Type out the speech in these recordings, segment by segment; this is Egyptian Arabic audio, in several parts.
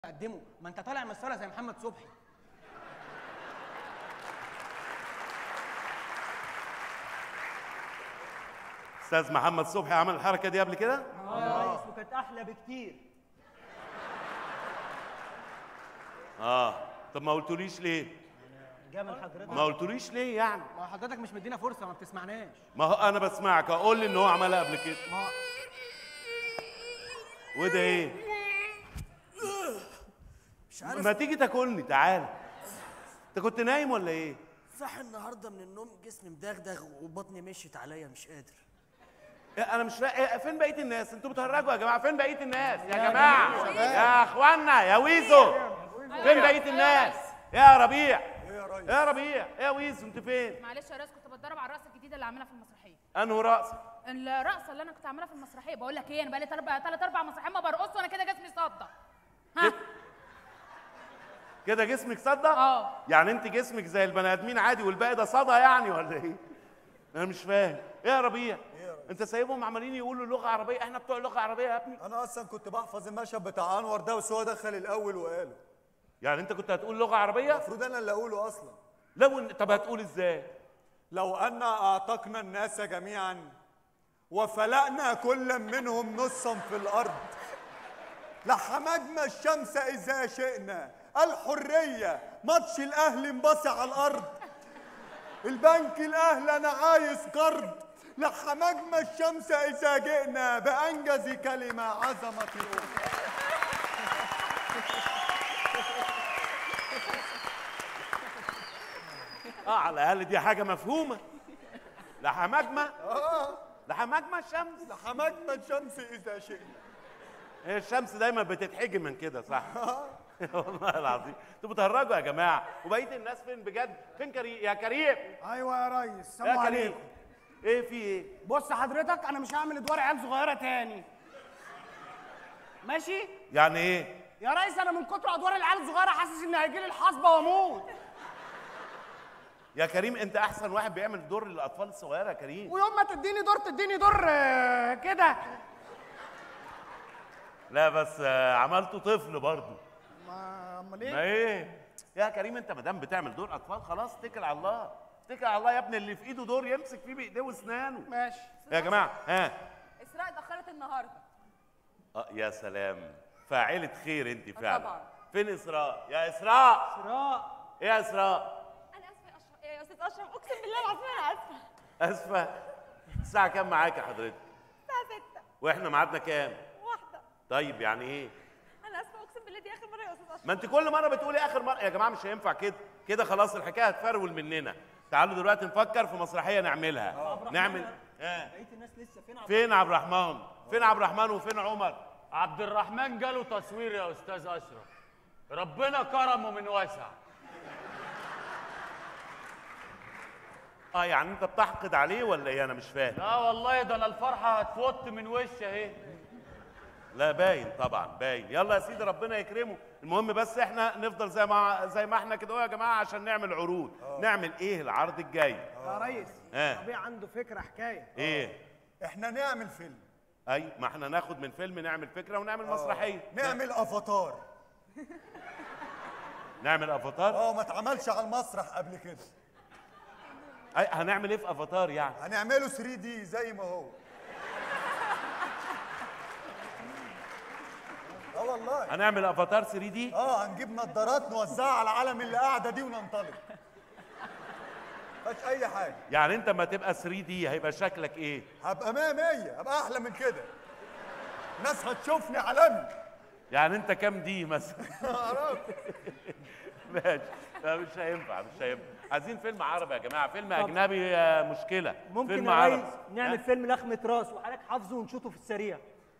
تقدمه ما انت طالع من الصاله زي محمد صبحي استاذ محمد صبحي عمل الحركه دي قبل كده اه يا ريس وكانت احلى بكتير اه طب ما قلتوليش ليه جمل حضرتك ما قلتوليش ليه يعني ما حضرتك مش مدينا فرصه ما بتسمعناش ما هو انا بسمعك اقول لي ان هو عملها قبل كده ما وده ايه مش عارف ما تيجي تاكلني تعال انت كنت نايم ولا ايه صح النهارده من النوم جسمي مدغدغ وبطني مشيت عليا مش قادر إيه، انا مش فا... إيه، فين بقيه الناس انتوا بتهرجوا يا جماعه فين بقيه الناس يا جماعه يا اخوانا يا ويزو فين بقيه الناس يا ربيع يا ربيع يا ويزو انت فين معلش يا ريس كنت بتدرب على الرقصه الجديده اللي عاملها في المسرحيه انه رأس الرقصه اللي انا كنت عاملها في المسرحيه بقول لك ايه انا بقالي ثلاث اربع مسرحيات ما برقص وانا كده جسمي صدع ها كده جسمك صدى اه. يعني انت جسمك زي البني ادمين عادي والباقي ده صدى يعني ولا ايه انا مش فاهم ايه يا ربيع انت سايبهم عمالين يقولوا لغه عربيه احنا بتوع لغه عربيه يا ابني انا اصلا كنت بحفظ المشهد بتاع انور ده بس هو دخل الاول وقاله يعني انت كنت هتقول لغه عربيه المفروض انا اللي اقوله اصلا لو إن- طب هتقول ازاي لو ان اعتقنا الناس جميعا وفلقنا كل منهم نصا في الارض لحمدنا الشمس اذا شئنا الحريه ماتش الاهلي انبص على الارض البنك الاهلي انا عايز قرض لحمدنا الشمس اذا جئنا بانجز كلمه عظمه الأمة. اه على الاقل دي حاجه مفهومه لحماجمه لحماجمه الشمس لحمدنا الشمس اذا شئنا هي الشمس دايما بتتحجم من كده صح والله العظيم انتوا بتهرجوا يا جماعه وبقيه الناس فين بجد فين كريم يا كريم ايوه يا ريس يا سلام كريم عليكم ايه في ايه بص حضرتك انا مش هعمل ادوار عيال صغيره تاني ماشي يعني ايه يا ريس انا من كتر ادوار العيال الصغيره حاسس ان هيجي لي الحصبه واموت يا كريم انت احسن واحد بيعمل دور للاطفال الصغيره يا كريم ويوم ما تديني دور تديني دور آه، كده لا بس آه، عملته طفل برضه ما امال ما ايه ايه يا كريم انت ما دام بتعمل دور اطفال خلاص اتكل على الله اتكل على الله يا ابني اللي في ايده دور يمسك فيه بايديه واسنانه ماشي يا جماعه ها اسراء اتاخرت النهارده اه يا سلام فاعلة خير انت فعلا طبعا. فين اسراء يا اسراء اسراء ايه يا اسراء انا اسفه يا اشرف يا استاذ اشرف اقسم بالله العظيم انا اسفه اسفه الساعه كام معاك يا حضرتك الساعه 6 واحنا ميعادنا كام واحده طيب يعني ايه انا اسفه اقسم بالله دي اخر مره يا استاذ اشرف ما انت كل مره بتقولي اخر مره يا جماعه مش هينفع كده كده خلاص الحكايه هتفرول مننا تعالوا دلوقتي نفكر في مسرحيه نعملها نعمل اه بقيه الناس لسه فين فين عبد الرحمن فين عبد الرحمن وفين عمر عبد الرحمن جاله تصوير يا استاذ اشرف ربنا كرمه من واسع اه يعني انت بتحقد عليه ولا ايه انا مش فاهم لا والله ده انا الفرحه هتفوت من وشي اهي لا باين طبعا باين يلا يا سيدي ربنا يكرمه المهم بس احنا نفضل زي ما زي ما احنا كده أهو يا جماعه عشان نعمل عروض نعمل ايه العرض الجاي يا ريس اه ربيع عنده فكره حكايه ايه احنا نعمل فيلم اي ما احنا ناخد من فيلم نعمل فكره ونعمل مسرحيه نعمل افاتار نعمل افاتار اه ما اتعملش على المسرح قبل كده أي هنعمل ايه في افاتار يعني هنعمله 3 دي زي ما هو اه والله هنعمل افاتار 3 دي اه هنجيب نظارات نوزعها على العالم اللي قاعده دي وننطلق مفيش اي حاجه يعني انت ما تبقى 3 دي هيبقى شكلك ايه هبقى 100 100 هبقى احلى من كده الناس هتشوفني عالمي يعني انت كام دي مثلا ماشي لا مش هينفع مش هينفع عايزين فيلم عربي يا جماعه فيلم اجنبي آه، مشكله ممكن فيلم يا عربي ريس نعمل ها؟ فيلم لخمه راس وحضرتك حافظه ونشوطه في السريع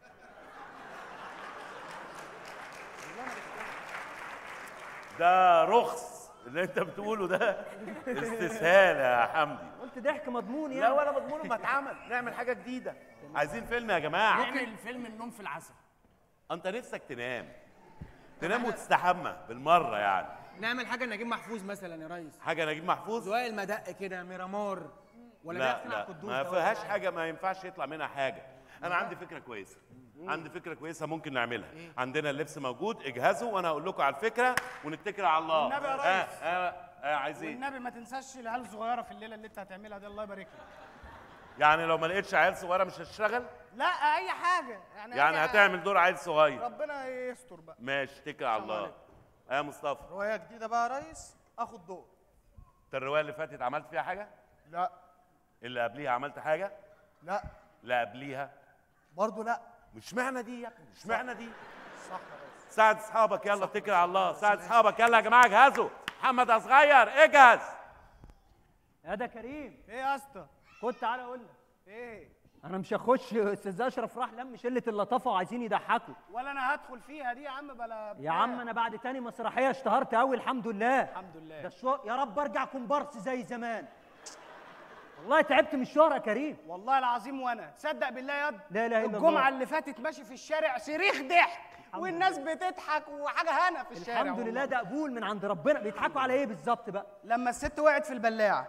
ده رخص اللي انت بتقوله ده استسهال يا حمدي قلت ضحك مضمون لا يعني ولا مضمون ما اتعمل نعمل حاجه جديده عايزين فيلم يا جماعه نعمل فيلم النوم في العسل انت نفسك تنام تنام وتستحمى بالمره يعني نعمل حاجه نجيب محفوظ مثلا يا ريس حاجه نجيب محفوظ زوايا المدق كده ميرامار ولا لا بيحكي على لا القدوس ما ده فيهاش حاجه ما ينفعش يطلع منها حاجه انا عندي فكره كويسه عندي فكره كويسه ممكن نعملها عندنا اللبس موجود اجهزوا وانا هقول لكم على الفكره ونتكل على الله والنبي يا آه ريس. آه آه عايز ايه والنبي ما تنساش العيال الصغيره في الليله اللي انت هتعملها دي الله يبارك لك يعني لو ما لقيتش عيال صغيره مش هتشتغل لا اي حاجه يعني يعني أي هتعمل دور عيل صغير ربنا يستر بقى ماشي اتكل على الله آه يا مصطفى روايه جديده بقى يا ريس اخد دور انت الروايه اللي فاتت عملت فيها حاجه لا اللي قبليها عملت حاجه لا لا قبليها برضه لا مش معنى دي يا ابني مش معنى دي صح يا ريس ساعد اصحابك يلا اتكل على الله ساعد اصحابك يلا يا جماعه اجهزوا محمد يا صغير اجهز يا ده كريم ايه يا اسطى خد تعالى اقول لك ايه انا مش هخش استاذ اشرف راح لم شله اللطافه وعايزين يضحكوا ولا انا هدخل فيها دي يا عم بلا يا عم انا بعد تاني مسرحيه اشتهرت قوي الحمد لله الحمد لله ده الشهر يا رب ارجع كومبارس زي زمان والله تعبت من الشهره يا كريم والله العظيم وانا تصدق بالله يا لا إله إلا الجمعه الله. اللي فاتت ماشي في الشارع صريخ ضحك والناس بتضحك وحاجه هنا في الشارع الحمد لله والله. ده قبول من عند ربنا بيضحكوا على ايه بالظبط بقى لما الست وقعت في البلاعه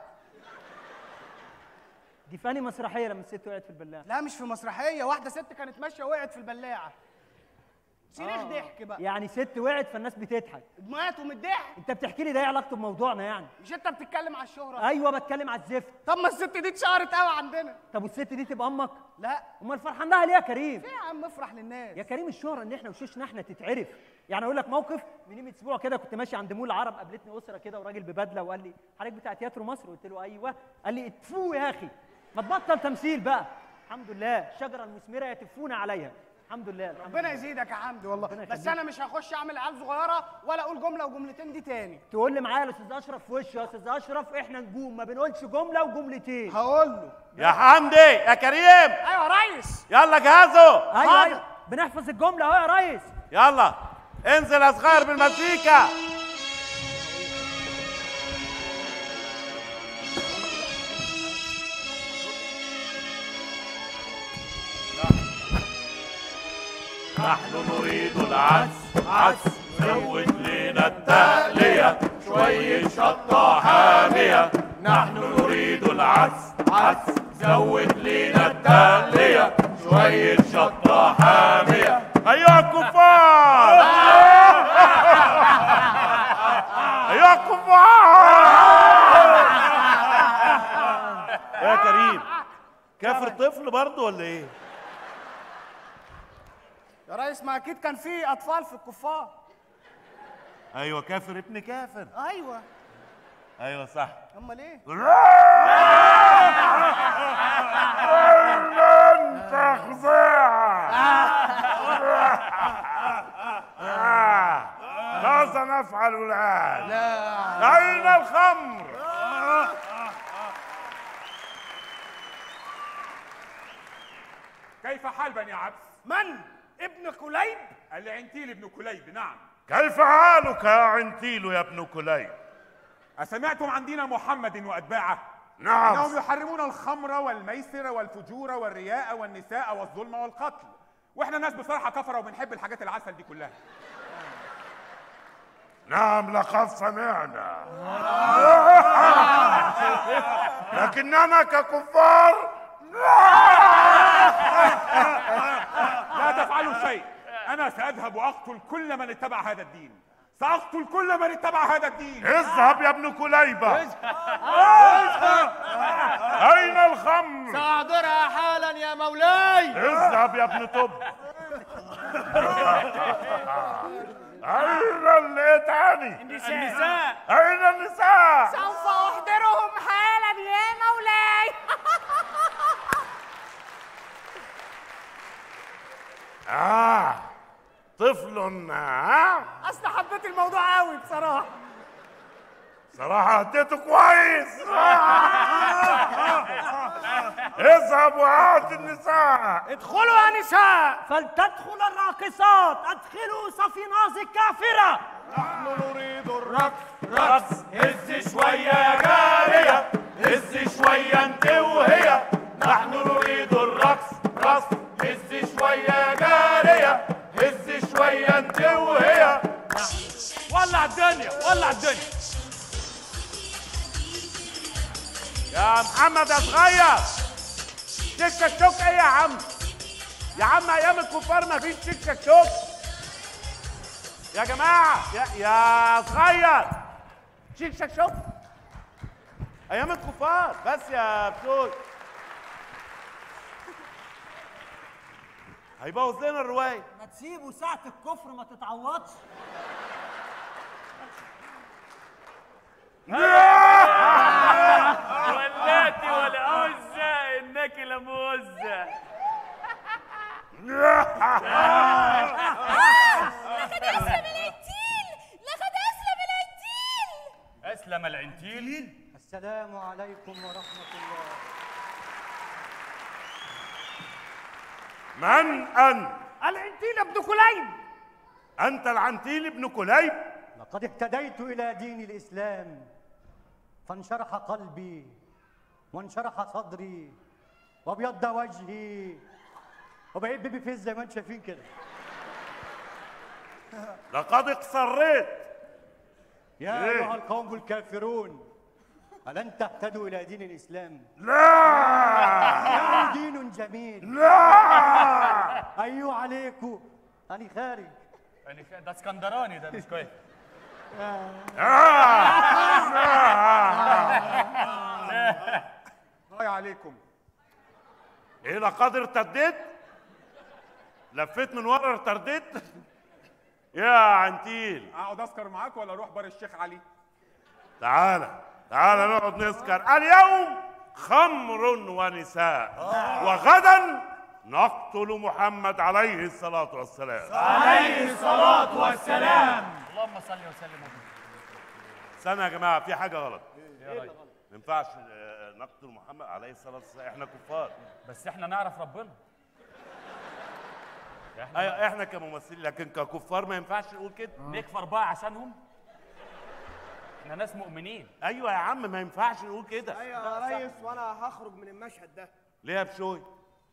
دي فاني مسرحيه لما الست وقعت في البلاعه لا مش في مسرحيه واحده ست كانت ماشيه وقعت في البلاعه صريخ ضحك بقى يعني ست وقعت فالناس بتضحك ماتوا من الضحك انت بتحكي لي ده ايه علاقته بموضوعنا يعني مش انت بتتكلم على الشهره ايوه بتكلم على الزفت طب ما الست دي اتشهرت قوي عندنا طب والست دي تبقى امك لا امال فرحان لها ليه يا كريم في يا عم افرح للناس يا كريم الشهرة ان احنا وشوشنا احنا تتعرف يعني اقول لك موقف من قيمه اسبوع كده كنت ماشي عند مول العرب قابلتني اسره كده وراجل ببدله وقال لي حضرتك بتاع تياترو مصر قلت له ايوه قال لي اتفو يا اخي ما تبطل تمثيل بقى الحمد لله الشجره المثمره يتفون عليها الحمد لله الحمد ربنا لله. يزيدك يا حمدي والله ربنا بس يخليك. انا مش هخش اعمل عيال صغيره ولا اقول جمله وجملتين دي تاني تقول لي معايا يا استاذ اشرف في وشي يا استاذ اشرف احنا نجوم ما بنقولش جمله وجملتين هقول له يا حمدي يا كريم ايوه يا ريس يلا جهزوا ايوه حاضر. ايوه بنحفظ الجمله اهو يا ريس يلا انزل يا صغير بالمزيكا نحن نريد العدس عدس زود لنا التقلية شوية شطة حامية نحن نريد العدس عدس زود لنا التقلية شوية شطة حامية أيها الكفار أيها الكفار يا كريم كافر طفل برضه ولا ايه؟ يا ريس ما اكيد كان في اطفال في الكفار ايوه كافر ابن كافر ايوه ايوه صح امال ايه انت فظيعة ماذا نفعل الآن؟ لا أين الخمر؟ كيف حال بني عبس؟ من ابن كليب العنتيل ابن كليب نعم كيف حالك يا عنتيل يا ابن كليب؟ أسمعتم عن دين محمد وأتباعه؟ نعم. إنهم يحرمون الخمر والميسر والفجور والرياء والنساء والظلم والقتل واحنا ناس بصراحة كفرة وبنحب الحاجات العسل دي كلها نعم لقد سمعنا لكننا ككفار لا تفعلوا شيء أنا سأذهب وأقتل كل من اتبع هذا الدين سأقتل كل من اتبع هذا الدين اذهب يا ابن كليبة أين الخمر؟ سأحضرها حالا يا مولاي اذهب يا ابن طب أين اللي تاني؟ النساء أين النساء؟ سوف احضرهم حالا يا مولاي آه طفل آه اصل حبيت الموضوع قوي بصراحه صراحة اديته كويس اذهب وهات النساء ادخلوا يا نساء فلتدخل الراقصات ادخلوا صفيناز الكافره نريد الرقص رقص هز شوية يا جارية هز شوية انت وهي نحن نريد الرقص رقص هز شوية يا جارية هز شوية انت وهي ولع الدنيا ولع الدنيا يا محمد يا صغير شك شك ايه يا عم يا عم ايام الكفار ما فيش شيك شك شوك يا جماعه يا يا صغير شيك شك شوك ايام الكفار بس يا بتوي هيبوظ لنا الروايه ما تسيبه ساعة الكفر ما تتعوضش ولاتي والعزة إنك لموزة لقد اسلم الانتيل لقد اسلم الانتيل أسلم العنتيل السلام عليكم ورحمة الله من انت العنتيل ابن كليب انت العنتيل ابن كليب لقد اهتديت إلى دين الإسلام فانشرح قلبي وانشرح صدري وابيض وجهي وبقيت بيبي فيس زي ما انتم شايفين كده لقد اقصريت يا إيه؟ أيها القوم الكافرون ألن تهتدوا إلى دين الإسلام؟ لا إنه دين جميل لا أيوه عليكم أنا خارج يعني ده اسكندراني ده مش كويس هاي عليكم ايه لقد ارتديت لفيت من ورا ارتديت يا عنتيل اقعد اسكر معاك ولا اروح بار الشيخ علي تعالى تعالى نقعد نسكر اليوم خمر ونساء وغدا نقتل محمد عليه الصلاة والسلام اللهم صل وسلم وبارك استنى يا جماعة في حاجة غلط ما ينفعش آه، نقتل محمد عليه الصلاة والسلام احنا كفار بس احنا نعرف ربنا ايوه احنا كممثلين لكن ككفار ما ينفعش نقول كده نكفر بقى عشانهم احنا ناس مؤمنين ايوه يا عم ما ينفعش نقول كده ايوه يا ريس وانا هخرج من المشهد ده ليه يا بشوي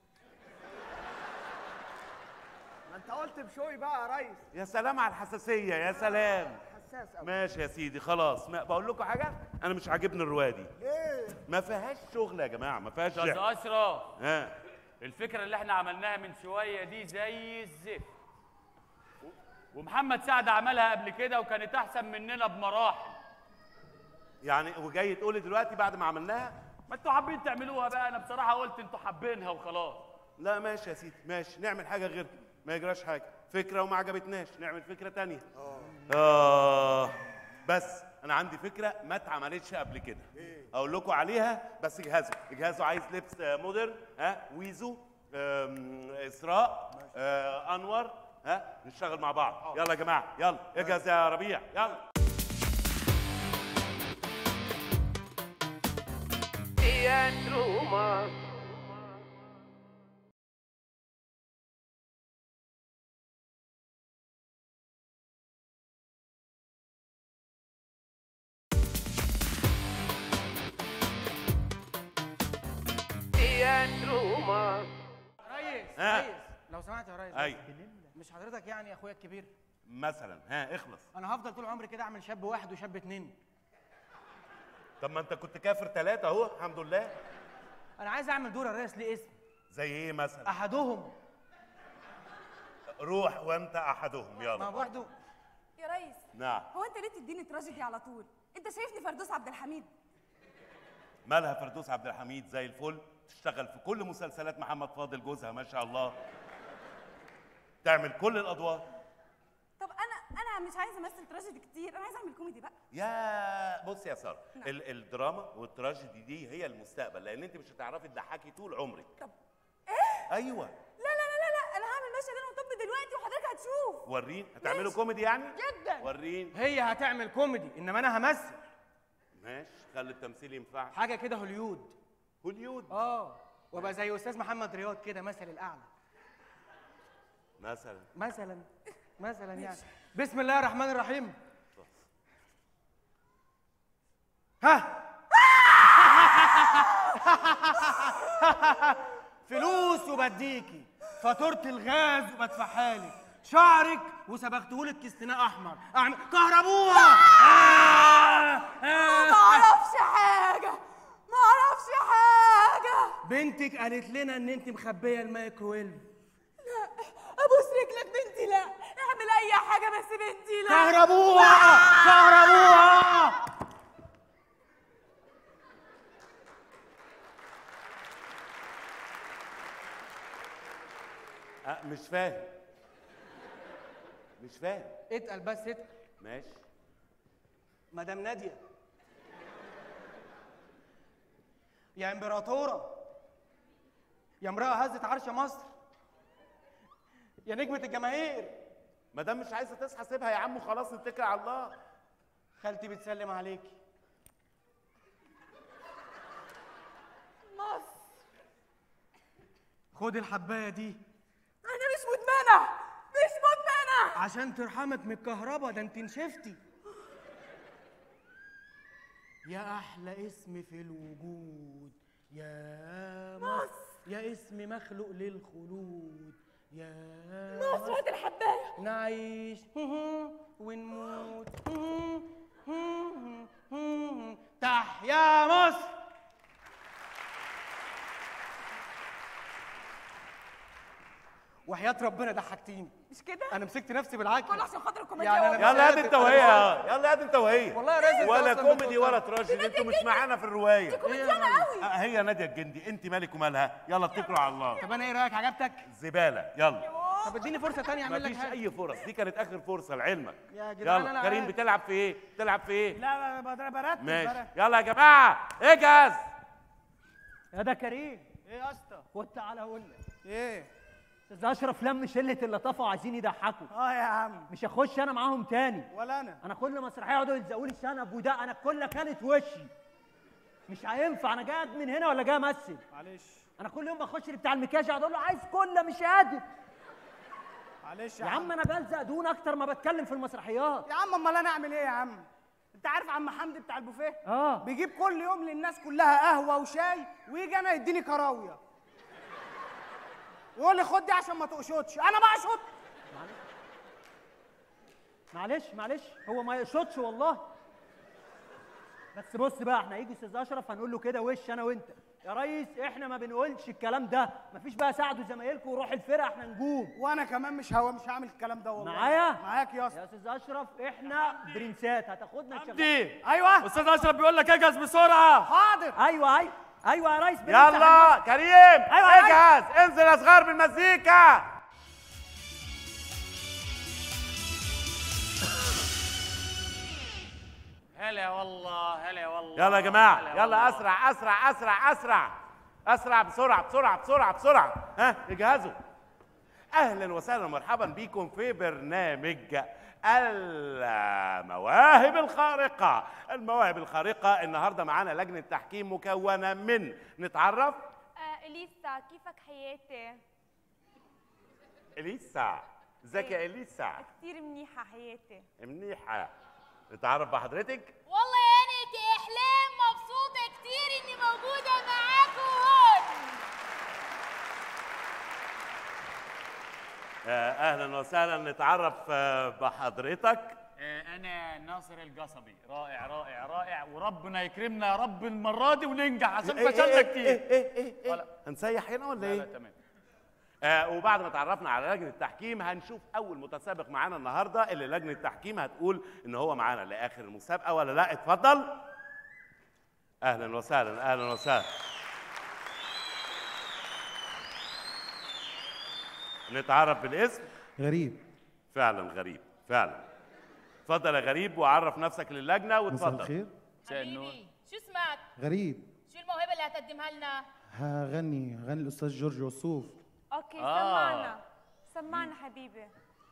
ما انت قلت بشوي بقى يا ريس يا سلام على الحساسية يا سلام حساس قوي ماشي يا سيدي خلاص ما بقول لكم حاجة أنا مش عاجبني الرواية دي ليه ما فيهاش شغل يا جماعة ما فيهاش استاذ لعب اشرف ها الفكره اللي احنا عملناها من شويه دي زي الزفت ومحمد سعد عملها قبل كده وكانت احسن مننا بمراحل يعني وجاي تقول لي دلوقتي بعد ما عملناها ما انتوا حابين تعملوها بقى انا بصراحه قلت انتوا حابينها وخلاص لا ماشي يا سيدي ماشي نعمل حاجة غير كده ما يجراش حاجة فكرة وما عجبتناش نعمل فكرة تانية آه بس أنا عندي فكرة ما اتعملتش قبل كده أقول لكم عليها بس اجهزوا اجهزوا عايز لبس آه، مودرن ها ويزو آم، إسراء آه، أنور ها نشتغل مع بعض يلا يا جماعة يلا اجهز يا ربيع يلا ريس ها. ريس لو سمحت يا ريس أيوة مش حضرتك يعني اخويا الكبير مثلا ها اخلص انا هفضل طول عمري كده اعمل شاب واحد وشاب اتنين طب ما انت كنت كافر ثلاثة اهو الحمد لله انا عايز اعمل دور الريس ليه اسم زي ايه مثلا احدهم روح وانت احدهم ما يلا برضه يا ريس نعم هو انت ليه تديني تراجيدي على طول انت شايفني فردوس عبد الحميد مالها فردوس عبد الحميد زي الفل تشتغل في كل مسلسلات محمد فاضل جوزها ما شاء الله تعمل كل الادوار طب انا انا مش عايزه امثل تراجيدي كتير انا عايزه اعمل كوميدي بقى يا بص يا ساره نعم. ال- الدراما والتراجيدي دي هي المستقبل لان انت مش هتعرفي تضحكي طول عمرك طب ايوه لا لا لا لا لا انا هعمل مشهد انا وطب دلوقتي وحضرتك هتشوف ورين هتعملوا كوميدي يعني جدا ورين هي هتعمل كوميدي انما انا همثل ماشي خلي التمثيل ينفع حاجه كده هوليود هوليود اه وابقى زي استاذ محمد رياض كده مثل الاعلى مثلا مثلا مثلا يعني بسم الله الرحمن الرحيم ها فلوس وبديكي فاتورة الغاز وبدفعها لك شعرك وصبغتهولك كاستناء احمر اعمل كهربوها آه ما آه. اعرفش حاجه ما اعرفش حاجه بنتك قالت لنا ان انت مخبيه الميكروويف بنتي لا كهربوها كهربوها أه مش فاهم مش فاهم اتقل بس اتقل ماشي مدام ناديه يا امبراطوره يا امراه هزت عرش مصر يا نجمه الجماهير ما دام مش عايزه تصحى سيبها يا عم وخلاص نتكل على الله خالتي بتسلم عليكي مصر خد الحبايه دي انا مش مدمنه مش مدمنه عشان ترحمك من الكهرباء ده انت نشفتي يا احلى اسم في الوجود يا مصر يا اسم مخلوق للخلود يا مصر هات الحبايه نعيش ونموت تحيا مصر وحياة ربنا ضحكتيني مش كده انا مسكت نفسي بالعكس كل عشان خاطر الكوميديا يعني أنا يلا مش هات انت قادر. وهي يلا هات انت وهي والله يا رازق ولا أنت أصلاً كوميدي بتوصل. ولا تراجيدي انتوا مش معانا في الروايه كوميديانه قوي آه، هي ناديه الجندي انت مالك ومالها يلا اتكلوا على الله طب انا ايه رايك عجبتك زباله يلا طب اديني فرصه تانية اعمل لك مفيش حاجه اي فرص دي كانت اخر فرصه لعلمك يا جدعان يلا أنا كريم عارف. بتلعب في ايه بتلعب في ايه لا لا لا برتب ماشي برتب يلا يا جماعه اجهز يا ده كريم ايه يا اسطى خد تعالى اقول لك ايه استاذ اشرف لم شله اللطافه وعايزين يضحكوا اه يا عم مش هخش انا معاهم تاني ولا انا انا كل مسرحيه يقعدوا يلزقوا لي شنب وده انا الكل كانت وشي مش هينفع انا جاي من هنا ولا جاي امثل معلش انا كل يوم بخش بتاع المكياج اقعد اقول له عايز كله مش قادر معلش يا عم انا بلزق دهون اكتر ما بتكلم في المسرحيات يا عم امال انا اعمل ايه يا عم انت عارف عم حمدي بتاع البوفيه اه بيجيب كل يوم للناس كلها قهوه وشاي ويجي انا يديني كراويه ويقول لي خد دي عشان ما تقشطش انا بقشط معلش معلش هو ما يقصدش والله بس بص بقى احنا هيجي استاذ اشرف هنقول له كده وش انا وانت يا ريس احنا ما بنقولش الكلام ده مفيش بقى ساعدوا زمايلكم وروح الفرقه احنا نجوم وانا كمان مش هو مش هعمل الكلام ده والله معايا معاك يا اسطى يا استاذ اشرف احنا برنسات هتاخدنا نشغل دي ايوه استاذ اشرف بيقول لك اجهز بسرعه حاضر ايوه ايوه ايوه يا ريس بنفتح يلا كريم أيوة يا ريس. اجهز انزل يا صغار بالمزيكا هلا والله هلا والله يلا يا هلا جماعه والله. يلا اسرع اسرع اسرع اسرع اسرع بسرعه بسرعه بسرعه بسرعه ها اجهزوا اهلا وسهلا ومرحبا بكم في برنامج المواهب الخارقه المواهب الخارقه النهارده معانا لجنه تحكيم مكونه من نتعرف آه اليسا كيفك حياتي؟ اليسا ازيك يا اليسا كثير منيحة حياتي منيحه نتعرف بحضرتك والله انا كاحلام مبسوطه كتير اني موجوده معاكم هون آه، اهلا وسهلا نتعرف آه، بحضرتك آه، انا ناصر القصبي رائع رائع رائع وربنا يكرمنا يا رب المره دي وننجح عشان إيه، إيه، فشلنا إيه، كتير إيه، إيه، إيه، إيه. ولا- هنسيح هنا ولا لا لا ايه تمام آه وبعد ما تعرفنا على لجنه التحكيم هنشوف اول متسابق معانا النهارده اللي لجنه التحكيم هتقول ان هو معانا لاخر المسابقه ولا لا اتفضل اهلا وسهلا اهلا وسهلا نتعرف بالاسم غريب فعلا غريب فعلا اتفضل يا غريب وعرف نفسك للجنه مساء واتفضل الخير حبيبي شو اسمك غريب شو الموهبه اللي هتقدمها لنا هغني هغني الاستاذ جورج وسوف اوكي آه. سمعنا سمعنا حبيبي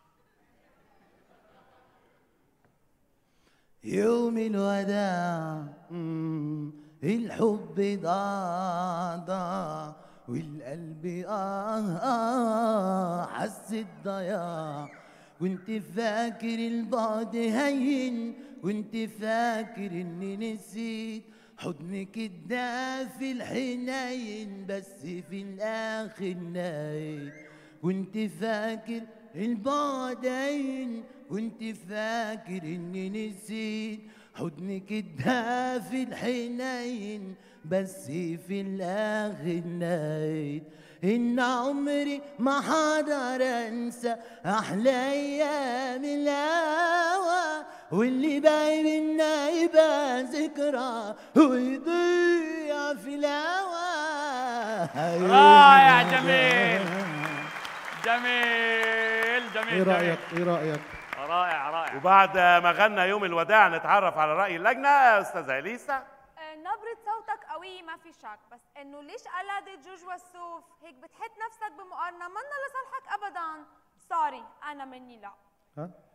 يوم الوداع مم، الحب ضاع ضاع والقلب آه آه حس الضياع كنت فاكر البعد هين كنت فاكر اني نسيت حضنك الدافي الحنين بس في الاخر نايم كنت فاكر البعدين كنت فاكر اني نسيت حضنك الدافي الحنين بس في الاخر نايت إن عمري ما حقدر أنسى أحلى أيام الهوى واللي باقي منا يبقى ذكرى ويضيع في الهوى رائع جميل جميل جميل ايه رايك جميل. ايه رايك رائع رائع وبعد ما غنى يوم الوداع نتعرف على راي اللجنه يا استاذه اليسا آه، نبرة صوتك قوية ما في شك بس انه ليش قلدت جوج وسوف هيك بتحط نفسك بمقارنة منا لصالحك ابدا سوري انا مني لا ها